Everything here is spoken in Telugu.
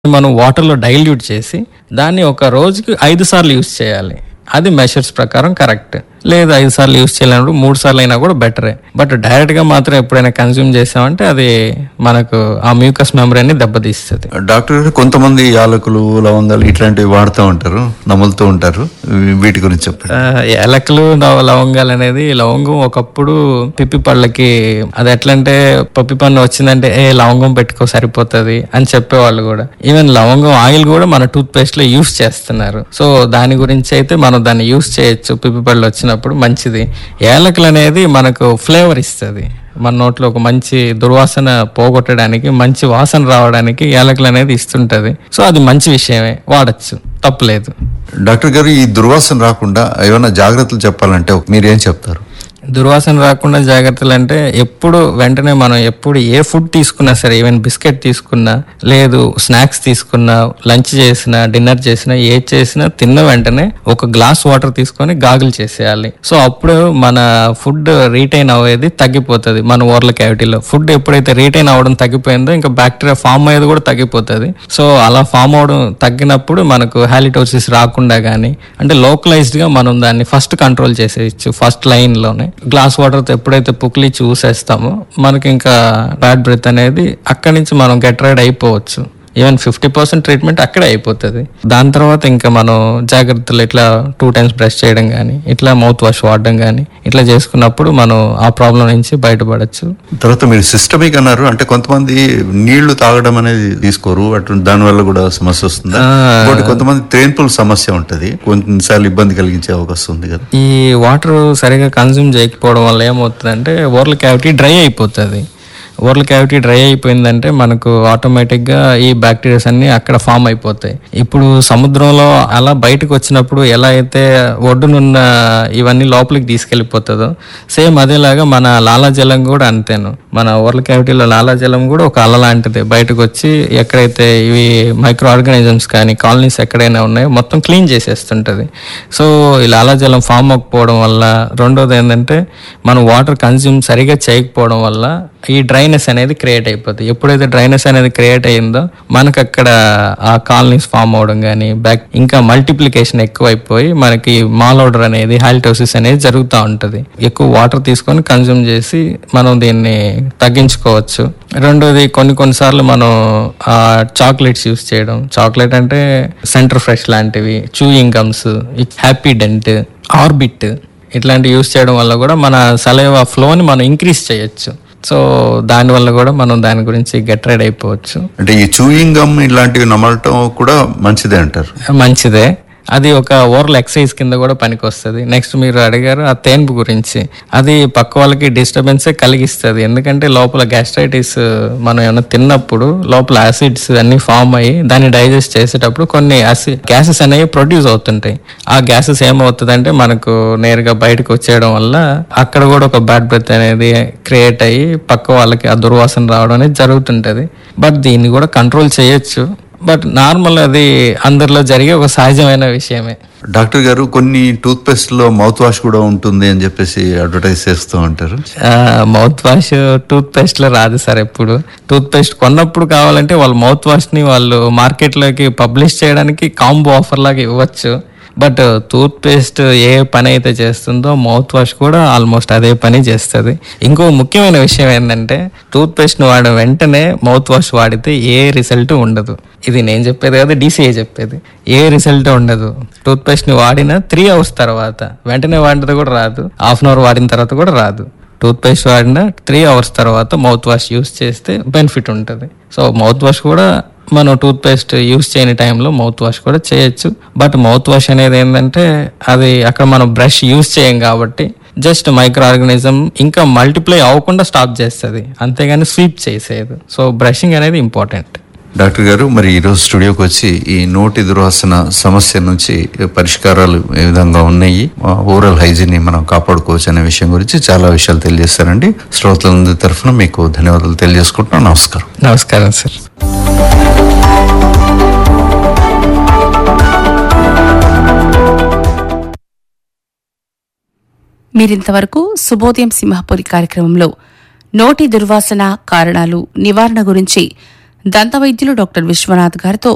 మనం వాటర్లో డైల్యూట్ చేసి దాన్ని ఒక రోజుకి ఐదు సార్లు యూస్ చేయాలి అది మెషర్స్ ప్రకారం కరెక్ట్ లేదు ఐదు సార్లు యూస్ చేయాలన్నప్పుడు మూడు సార్లు అయినా కూడా బెటరే బట్ డైరెక్ట్ గా మాత్రం ఎప్పుడైనా కన్జ్యూమ్ చేసామంటే అది మనకు ఆ మ్యూకస్ మెమరీని దెబ్బతీస్తుంది డాక్టర్ గారు కొంతమంది యాలకులు లవంగాలు ఇట్లాంటివి వాడుతూ ఉంటారు నములుతూ ఉంటారు వీ- వీటి గురించి చెప్పండి ఆ, యాలకులు లవ- లవంగాలు అనేది లవంగం ఒకప్పుడు పిప్పి పళ్ళకి అది ఎట్లంటే పప్పి పన్ను వచ్చిందంటే ఏ లవంగం పెట్టుకో సరిపోతుంది అని చెప్పేవాళ్ళు కూడా ఈవెన్ లవంగం ఆయిల్ కూడా మన టూత్ పేస్ట్ లో యూస్ చేస్తున్నారు సో దాని గురించి అయితే మనం దాన్ని యూస్ చేయొచ్చు పిప్పి పళ్ళు వచ్చినప్పుడు మంచిది యాలకులు అనేది మనకు ఫ్లేవర్ ఇస్తుంది మన నోట్లో ఒక మంచి దుర్వాసన పోగొట్టడానికి మంచి వాసన రావడానికి యాలకులు అనేది ఇస్తుంటది సో అది మంచి విషయమే వాడచ్చు తప్పులేదు డాక్టర్ గారు ఈ దుర్వాసన రాకుండా ఏమైనా జాగ్రత్తలు చెప్పాలంటే మీరేం చెప్తారు దుర్వాసన రాకుండా జాగ్రత్తలు అంటే ఎప్పుడు వెంటనే మనం ఎప్పుడు ఏ ఫుడ్ తీసుకున్నా సరే ఈవెన్ బిస్కెట్ తీసుకున్నా లేదు స్నాక్స్ తీసుకున్నా లంచ్ చేసినా డిన్నర్ చేసినా ఏ చేసినా తిన్న వెంటనే ఒక గ్లాస్ వాటర్ తీసుకొని గాగులు చేసేయాలి సో అప్పుడు మన ఫుడ్ రీటైన్ అయ్యేది తగ్గిపోతుంది మన ఓర్ల క్యావిటీలో ఫుడ్ ఎప్పుడైతే రీటైన్ అవ్వడం తగ్గిపోయిందో ఇంకా బ్యాక్టీరియా ఫామ్ అయ్యేది కూడా తగ్గిపోతుంది సో అలా ఫామ్ అవడం తగ్గినప్పుడు మనకు హాలిటోసిస్ రాకుండా కానీ అంటే localized గా మనం దాన్ని ఫస్ట్ కంట్రోల్ చేసేయచ్చు ఫస్ట్ లైన్ లోనే గ్లాస్ వాటర్ తో ఎప్పుడైతే పుక్లి చూసేస్తామో మనకి ఇంకా బ్యాడ్ బ్రెత్ అనేది అక్కడి నుంచి మనం గెట్ రైడ్ అయిపోవచ్చు ఈవెన్ ఫిఫ్టీ పర్సెంట్ ట్రీట్మెంట్ అక్కడే అయిపోతుంది దాని తర్వాత ఇంకా మనం జాగ్రత్తలు ఇట్లా టూ టైమ్స్ బ్రష్ చేయడం కానీ ఇట్లా మౌత్ వాష్ వాడడం కానీ ఇట్లా చేసుకున్నప్పుడు మనం ఆ ప్రాబ్లం నుంచి బయటపడచ్చు తర్వాత మీరు సిస్టమిక్ అన్నారు అంటే కొంతమంది నీళ్లు తాగడం అనేది తీసుకోరు అటు దానివల్ల కూడా సమస్య వస్తుందా ఇంకోటి కొంతమంది త్రేన్పుల సమస్య ఉంటది కొన్నిసార్లు ఇబ్బంది కలిగించే అవకాశం ఉంది కదా ఈ వాటర్ సరిగా కన్జ్యూమ్ చేయకపోవడం వల్ల ఏమవుతుందంటే ఓరల్ క్యావిటీ డ్రై అయిపోతుంది ఓరల్ క్యావిటీ డ్రై అయిపోయిందంటే మనకు ఆటోమేటిక్గా ఈ బ్యాక్టీరియాస్ అన్ని అక్కడ ఫామ్ అయిపోతాయి ఇప్పుడు సముద్రంలో అలా బయటకు వచ్చినప్పుడు ఎలా అయితే ఒడ్డునున్న ఇవన్నీ లోపలికి తీసుకెళ్ళిపోతుందో సేమ్ అదేలాగా మన లాలాజలం కూడా అంతేను మన ఓరల్ క్యావిటీలో లాలాజలం కూడా ఒక అల లాంటిది బయటకు వచ్చి ఎక్కడైతే ఇవి మైక్రో ఆర్గానిజమ్స్ కానీ కాలనీస్ ఎక్కడైనా ఉన్నాయో మొత్తం క్లీన్ చేసేస్తుంటది సో ఈ లాలాజలం ఫామ్ అవ్వకపోవడం వల్ల రెండోది ఏంటంటే మనం వాటర్ కన్జ్యూమ్ సరిగా చేయకపోవడం వల్ల ఈ డ్రైనెస్ అనేది క్రియేట్ అయిపోతుంది ఎప్పుడైతే డ్రైనెస్ అనేది క్రియేట్ అయ్యిందో మనకు అక్కడ ఆ కాలనీస్ ఫామ్ అవడం కానీ బ్యాక్ ఇంకా మల్టిప్లికేషన్ ఎక్కువైపోయి మనకి మాలోడర్ అనేది హాలిటోసిస్ అనేది జరుగుతూ ఉంటుంది ఎక్కువ వాటర్ తీసుకొని కన్జ్యూమ్ చేసి మనం దీన్ని తగ్గించుకోవచ్చు రెండోది కొన్ని కొన్నిసార్లు మనం ఆ చాక్లెట్స్ యూస్ చేయడం చాక్లెట్ అంటే సెంటర్ ఫ్రెష్ లాంటివి chewing gums Happydent Orbit ఇట్లాంటివి యూస్ చేయడం వల్ల కూడా మన సలైవా ఫ్లోని మనం ఇంక్రీజ్ చేయొచ్చు సో దానివల్ల కూడా మనం దాని గురించి గెట్ రెడ్ అయిపోవచ్చు అంటే ఈ చూయింగ్ గమ్ ఇలాంటివి నమలటం కూడా మంచిదే అంటారు మంచిదే అది ఒక ఓరల్ ఎక్సర్సైజ్ కింద కూడా పనికి వస్తుంది నెక్స్ట్ మీరు అడిగారు ఆ తేన్పు గురించి అది పక్క వాళ్ళకి డిస్టర్బెన్సే కలిగిస్తుంది ఎందుకంటే లోపల గ్యాస్ట్రైటిస్ మనం ఏమైనా తిన్నప్పుడు లోపల యాసిడ్స్ అన్ని ఫామ్ అయ్యి దాన్ని డైజెస్ట్ చేసేటప్పుడు కొన్ని యాసిడ్ గ్యాసెస్ అనేవి ప్రొడ్యూస్ అవుతుంటాయి ఆ గ్యాసెస్ ఏమవుతుందంటే మనకు నేరుగా బయటకు వచ్చేయడం వల్ల అక్కడ కూడా ఒక బ్యాడ్ బ్రెత్ అనేది క్రియేట్ అయ్యి పక్క వాళ్ళకి ఆ దుర్వాసన రావడం అనేది జరుగుతుంటది బట్ దీన్ని కూడా కంట్రోల్ చేయొచ్చు బట్ నార్మల్ అది అందరిలో జరిగే ఒక సహజమైన విషయమే డాక్టర్ గారు కొన్ని టూత్ పేస్ట్ లో మౌత్ వాష్ కూడా ఉంటుంది అని చెప్పేసి అడ్వర్టైజ్ చేస్తూ ఉంటారు మౌత్ వాష్ టూత్ పేస్ట్ లో రాదు సార్ ఎప్పుడు టూత్ పేస్ట్ కొన్నప్పుడు కావాలంటే వాళ్ళు మౌత్ వాష్ ని వాళ్ళు మార్కెట్ లోకి పబ్లిష్ చేయడానికి కాంబో ఆఫర్ లాగా ఇవ్వచ్చు బట్ టూత్ పేస్ట్ ఏ పని అయితే చేస్తుందో మౌత్ వాష్ కూడా ఆల్మోస్ట్ అదే పని చేస్తుంది ఇంకో ముఖ్యమైన విషయం ఏంటంటే టూత్ పేస్ట్ ను వాడిన వెంటనే మౌత్ వాష్ వాడితే ఏ రిజల్ట్ ఉండదు ఇది నేను చెప్పేది కదా డీసీఏ చెప్పేది ఏ రిజల్ట్ ఉండదు టూత్ పేస్ట్ ని వాడిన త్రీ అవర్స్ తర్వాత వెంటనే వాడినది కూడా రాదు హాఫ్ అన్ అవర్ వాడిన తర్వాత కూడా రాదు టూత్ పేస్ట్ వాడిన త్రీ అవర్స్ తర్వాత మౌత్ వాష్ యూస్ చేస్తే బెనిఫిట్ ఉంటుంది సో మౌత్ వాష్ కూడా మనం టూత్ పేస్ట్ యూస్ చేయని టైంలో మౌత్ వాష్ కూడా చేయొచ్చు బట్ మౌత్ వాష్ అనేది ఏంటంటే అది అక్కడ మనం బ్రష్ యూస్ చేయం కాబట్టి జస్ట్ మైక్రో ఆర్గానిజం ఇంకా మల్టిప్లై అవ్వకుండా స్టాప్ చేస్తుంది అంతేగాని స్వీప్ చేసేది సో బ్రషింగ్ అనేది ఇంపార్టెంట్ డాక్టర్ గారు మరి ఈరోజు స్టూడియోకి వచ్చి ఈ నోటి దుర్వాసన సమస్య నుంచి పరిష్కారాలు ఏ విధంగా ఉన్నాయి ఓరల్ హైజీన్ ని మనం కాపాడుకోవచ్చు అనే విషయం గురించి చాలా విషయాలు తెలియజేస్తారండి శ్రోతలందరి తరఫున మీకు ధన్యవాదాలు తెలియజేసుకుంటున్నాను నమస్కారం నమస్కారం సార్ మీరింతవరకు శుభోదయం సింహపురి కార్యక్రమంలో నోటి దుర్వాసన కారణాలు నివారణ గురించి దంతవైద్యులు డాక్టర్ విశ్వనాథ్ గారితో